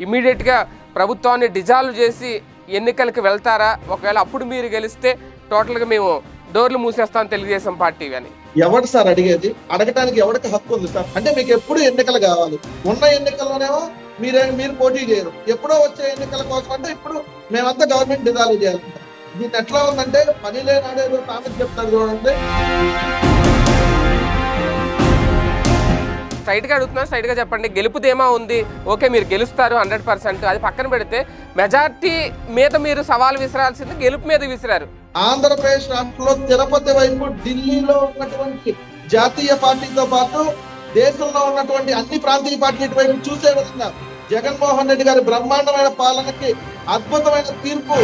ఇమీడియట్గా ప్రభుత్వాన్ని డిజాల్వ్ చేసి ఎన్నికలకు వెళ్తారా ఒకవేళ అప్పుడు మీరు గెలిస్తే టోటల్గా మేము డోర్లు మూసేస్తాం తెలుగుదేశం పార్టీ అని ఎవడు సార్ అడిగేది అడగటానికి ఎవరికి హక్కు ఉంది సార్ అంటే మీకు ఎప్పుడు ఎన్నికలు కావాలి ఉన్న ఎన్నికల్లోనేమో మీరే మీరు పోటీ చేయరు ఎప్పుడో వచ్చే ఎన్నికల కోసం అంటే ఇప్పుడు మేమంతా గవర్నమెంట్ డిజాల్వ్ చేయాలి దీన్ని ఎట్లా ఉందంటే పని లేనాడేదో తామని చెప్తారు చూడండి స్ట్రైట్గా అడుగుతున్నా స్ట్రైట్గా చెప్పండి గెలుపు ధీమా ఉంది ఓకే మీరు గెలుస్తారు హండ్రెడ్ పర్సెంట్ అది పక్కన పెడితే మెజార్టీ మీద మీరు సవాల్ విసిరాల్సింది గెలుపు మీద విసిరారు ఆంధ్రప్రదేశ్ రాష్ట్రంలో తిరుపతి వైపు ఢిల్లీలో ఉన్నటువంటి జాతీయ పార్టీతో పాటు దేశంలో ఉన్నటువంటి అన్ని ప్రాంతీయ పార్టీల వైపు చూసే విధంగా జగన్మోహన్ రెడ్డి గారి బ్రహ్మాండమైన పాలనకి అద్భుతమైన తీర్పు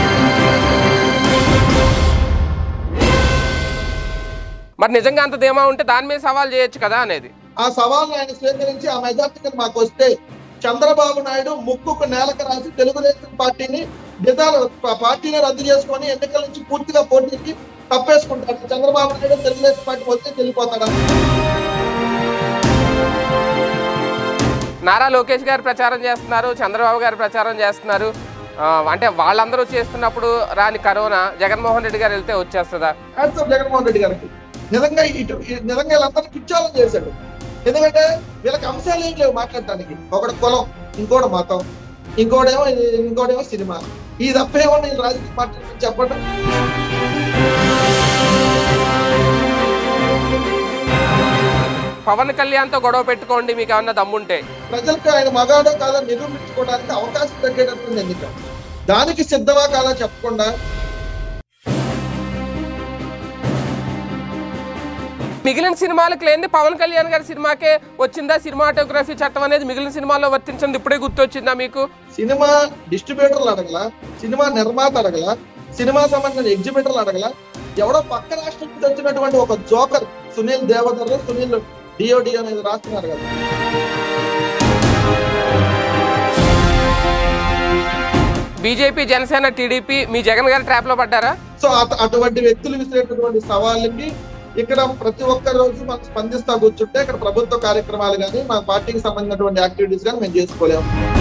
మరి నిజంగా అంత ధీమా ఉంటే దాని మీద సవాల్ చేయొచ్చు కదా అనేది ఆ సవాల్ని ఆయన స్వీకరించి ఆ మెజార్టీ మాకు వస్తే చంద్రబాబు నాయుడు ముక్కుకు నేలకు రాసి తెలుగుదేశం పార్టీని డిజాల్ పార్టీని రద్దు చేసుకొని ఎన్నికల నుంచి పూర్తిగా పోటీకి తప్పేసుకుంటాడు చంద్రబాబు నాయుడు తెలుగుదేశం పార్టీ వస్తే వెళ్ళిపోతాడా నారా లోకేష్ గారు ప్రచారం చేస్తున్నారు చంద్రబాబు గారు ప్రచారం చేస్తున్నారు ఆ, అంటే వాళ్ళందరూ చేస్తున్నప్పుడు రాని కరోనా జగన్మోహన్ రెడ్డి గారు వెళ్తే వచ్చేస్తుందా హ్యాట్స్ ఆఫ్ జగన్మోహన్ రెడ్డి గారికి నిజంగా ఇటు ఈ- నిజంగా వీళ్ళందరినీ పిచ్చాలని చేశాడు ఎందుకంటే వీళ్ళకి అంశాలు ఏం లేవు మాట్లాడటానికి ఒకటి కులం ఇంకోటి మతం ఇంకోటేమో ఇది- ఇంకోటేమో సినిమా ఈ తప్పేమో నేను రాజకీయ పార్టీ చెప్పండి పవన్ కళ్యాణ్తో గొడవ పెట్టుకోండి మీకు ఏమన్నా దమ్ముంటే ప్రజలకు ఆయన మగాడో కాదో నిరూపించుకోవడానికి అవకాశం తగ్గేటటువంటి ఎన్నిక దానికి సిద్ధమా కాదా చెప్పకుండా మిగిలిన సినిమాలకు లేని పవన్ కళ్యాణ్ గారి సినిమాకే వచ్చిందా సినిమాటోగ్రఫీ చట్టం అనేది మిగిలిన సినిమాల్లో వర్తించింది ఇప్పుడే గుర్తొచ్చిందా మీకు సినిమా డిస్ట్రిబ్యూటర్లు అడగల సినిమా నిర్మాత అడగల సినిమా సంబంధించిన ఎగ్జిబిటర్లు అడగల ఎవడో పక్క రాష్ట్రం నుంచి వచ్చినటువంటి ఒక జోకర్ సునీల్ దేవధర్ సునీల్ డిఓడి అనేది రాస్తున్నారు కదా బీజేపీ జనసేన టీడీపీ మీ జగన్ గారి ట్రాప్ లో పడ్డారా సో అత- అటువంటి వ్యక్తులు విసిరేటటువంటి సవాళ్ళకి ఇక్కడ ప్రతి ఒక్క రోజు మనం స్పందిస్తా కూర్చుంటే ఇక్కడ ప్రభుత్వ కార్యక్రమాలు కానీ మా పార్టీకి సంబంధించినటువంటి యాక్టివిటీస్ కానీ మేము చేసుకోలేము